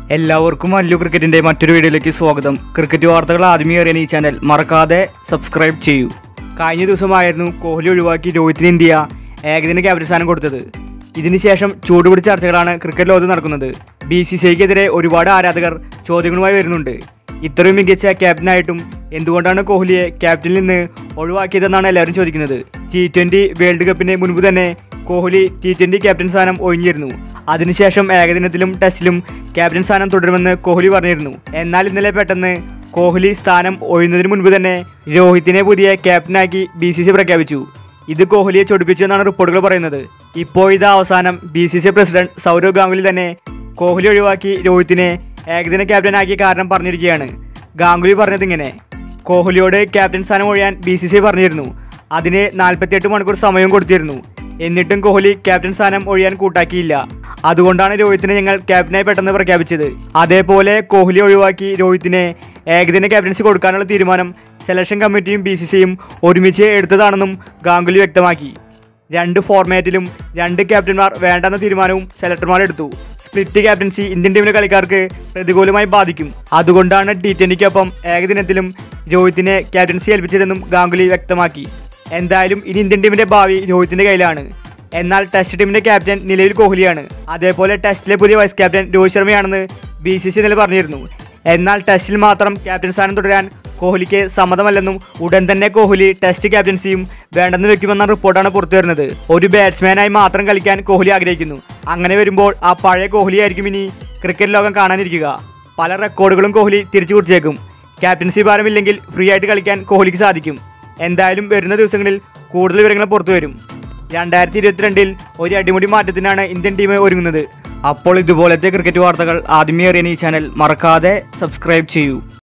എല്ലാവർക്കും അല്ലു ക്രിക്കറ്റിന്റെ മറ്റൊരു വീഡിയോയിലേക്ക് സ്വാഗതം ക്രിക്കറ്റ് വാർത്തകൾ ആദ്യമേ അറിയാൻ ഈ ചാനൽ മറക്കാതെ സബ്സ്ക്രൈബ് ചെയ്യൂ കഴിഞ്ഞ ദിവസമായിരുന്നു കോഹ്ലി ഒഴിവാക്കി രോഹിത്തിന് ഇന്ത്യ ഏകദിന ക്യാപ്റ്റൻ സ്ഥാനം കൊടുത്തത് ഇതിനുശേഷം ചൂടുപിടിച്ച ചർച്ചകളാണ് ക്രിക്കറ്റ് ലോകത്ത് നടക്കുന്നത് ബി സി സി ഐക്കെതിരെ ഒരുപാട് ആരാധകർ ചോദ്യങ്ങളുമായി വരുന്നുണ്ട് ഇത്രയും മികച്ച ക്യാപ്റ്റനായിട്ടും എന്തുകൊണ്ടാണ് കോഹ്ലിയെ ക്യാപ്റ്റനിൽ നിന്ന് ഒഴിവാക്കിയതെന്നാണ് എല്ലാവരും ചോദിക്കുന്നത് ടി ട്വൻ്റി വേൾഡ് കപ്പിന് മുൻപ് തന്നെ കോഹ്ലി ടി ട്വൻ്റി ക്യാപ്റ്റൻ സ്ഥാനം ഒഴിഞ്ഞിരുന്നു അതിനുശേഷം ഏകദിനത്തിലും ടെസ്റ്റിലും ക്യാപ്റ്റൻ സ്ഥാനം തുടരുമെന്ന് കോഹ്ലി പറഞ്ഞിരുന്നു എന്നാൽ ഇന്നലെ പെട്ടെന്ന് കോഹ്ലി സ്ഥാനം ഒഴിയുന്നതിന് മുൻപ് തന്നെ രോഹിത്തിനെ പുതിയ ക്യാപ്റ്റനാക്കി ബി സി സി പ്രഖ്യാപിച്ചു ഇത് കോഹ്ലിയെ ചൊടിപ്പിച്ചു എന്നാണ് റിപ്പോർട്ടുകൾ പറയുന്നത് ഇപ്പോഴിതാ അവസാനം B C C president Sourav Ganguly തന്നെ കോഹ്ലി ഒഴിവാക്കി രോഹിത്തിനെ ഏകദിന ക്യാപ്റ്റനാക്കിയ കാരണം പറഞ്ഞിരിക്കുകയാണ് ഗാംഗുലി പറഞ്ഞത് ഇങ്ങനെ കോഹ്ലിയോട് ക്യാപ്റ്റൻ സ്ഥാനം ഒഴിയാൻ ബി സി സി പറഞ്ഞിരുന്നു അതിന് നാൽപ്പത്തിയെട്ട് മണിക്കൂർ സമയം കൊടുത്തിരുന്നു എന്നിട്ടും കോഹ്ലി ക്യാപ്റ്റൻ സ്ഥാനം ഒഴിയാൻ കൂട്ടാക്കിയില്ല അതുകൊണ്ടാണ് രോഹിത്തിനെ ഞങ്ങൾ ക്യാപ്റ്റനായി പെട്ടെന്ന് പ്രഖ്യാപിച്ചത് അതേപോലെ കോഹ്ലി ഒഴിവാക്കി രോഹിത്തിനെ ഏകദിന ക്യാപ്റ്റൻസി കൊടുക്കാനുള്ള തീരുമാനം സെലക്ഷൻ കമ്മിറ്റിയും ബി സി സിയും ഒരുമിച്ച് എടുത്തതാണെന്നും ഗാംഗുലി വ്യക്തമാക്കി രണ്ട് ഫോർമാറ്റിലും രണ്ട് ക്യാപ്റ്റന്മാർ വേണ്ടെന്ന തീരുമാനവും സെലക്ടർമാർ എടുത്തു സ്പ്ലിറ്റ് ക്യാപ്റ്റൻസി ഇന്ത്യൻ ടീമിലെ കളിക്കാർക്ക് പ്രതികൂലമായി ബാധിക്കും അതുകൊണ്ടാണ് ടി ട്വൻ്റിക്കൊപ്പം ഏകദിനത്തിലും രോഹിത്തിനെ ക്യാപ്റ്റൻസി ഏൽപ്പിച്ചതെന്നും ഗാംഗുലി വ്യക്തമാക്കി എന്തായാലും ഇനി ഇന്ത്യൻ ടീമിന്റെ ഭാവി രോഹിത്തിന്റെ കയ്യിലാണ് എന്നാൽ ടെസ്റ്റ് ടീമിന്റെ ക്യാപ്റ്റൻ നിലവിൽ കോഹ്ലിയാണ് അതേപോലെ ടെസ്റ്റിലെ പുതിയ വൈസ് ക്യാപ്റ്റൻ രോഹിത് ശർമ്മയാണെന്ന് ബി സി സി ഇന്നലെ പറഞ്ഞിരുന്നു എന്നാൽ ടെസ്റ്റിൽ മാത്രം ക്യാപ്റ്റൻ സ്ഥാനം തുടരാൻ കോഹ്ലിക്ക് സമ്മതമല്ലെന്നും ഉടൻ തന്നെ കോഹ്ലി ടെസ്റ്റ് ക്യാപ്റ്റൻസിയും വേണ്ടെന്ന് വെക്കുമെന്ന റിപ്പോർട്ടാണ് പുറത്തുവരുന്നത് ഒരു ബാറ്റ്സ്മാനായി മാത്രം കളിക്കാൻ കോഹ്ലി ആഗ്രഹിക്കുന്നു അങ്ങനെ വരുമ്പോൾ ആ പഴയ കോഹ്ലി ആയിരിക്കും ഇനി ക്രിക്കറ്റ് ലോകം കാണാനിരിക്കുക പല റെക്കോർഡുകളും കോഹ്ലി തിരിച്ചു കുറിച്ചേക്കും ക്യാപ്റ്റൻസി ഭാരമില്ലെങ്കിൽ ഫ്രീ ആയിട്ട് കളിക്കാൻ കോഹ്ലിക്ക് സാധിക്കും എന്തായാലും വരുന്ന ദിവസങ്ങളിൽ കൂടുതൽ വിവരങ്ങൾ പുറത്തു വരും രണ്ടായിരത്തി ഇരുപത്തിരണ്ടിൽ ഒരു അടിമുടി മാറ്റത്തിനാണ് ഇന്ത്യൻ ടീം ഒരുങ്ങുന്നത് അപ്പോൾ ഇതുപോലത്തെ ക്രിക്കറ്റ് വാർത്തകൾ ആദ്യമേ അറിയാൻ ഈ ചാനൽ മറക്കാതെ സബ്സ്ക്രൈബ് ചെയ്യൂ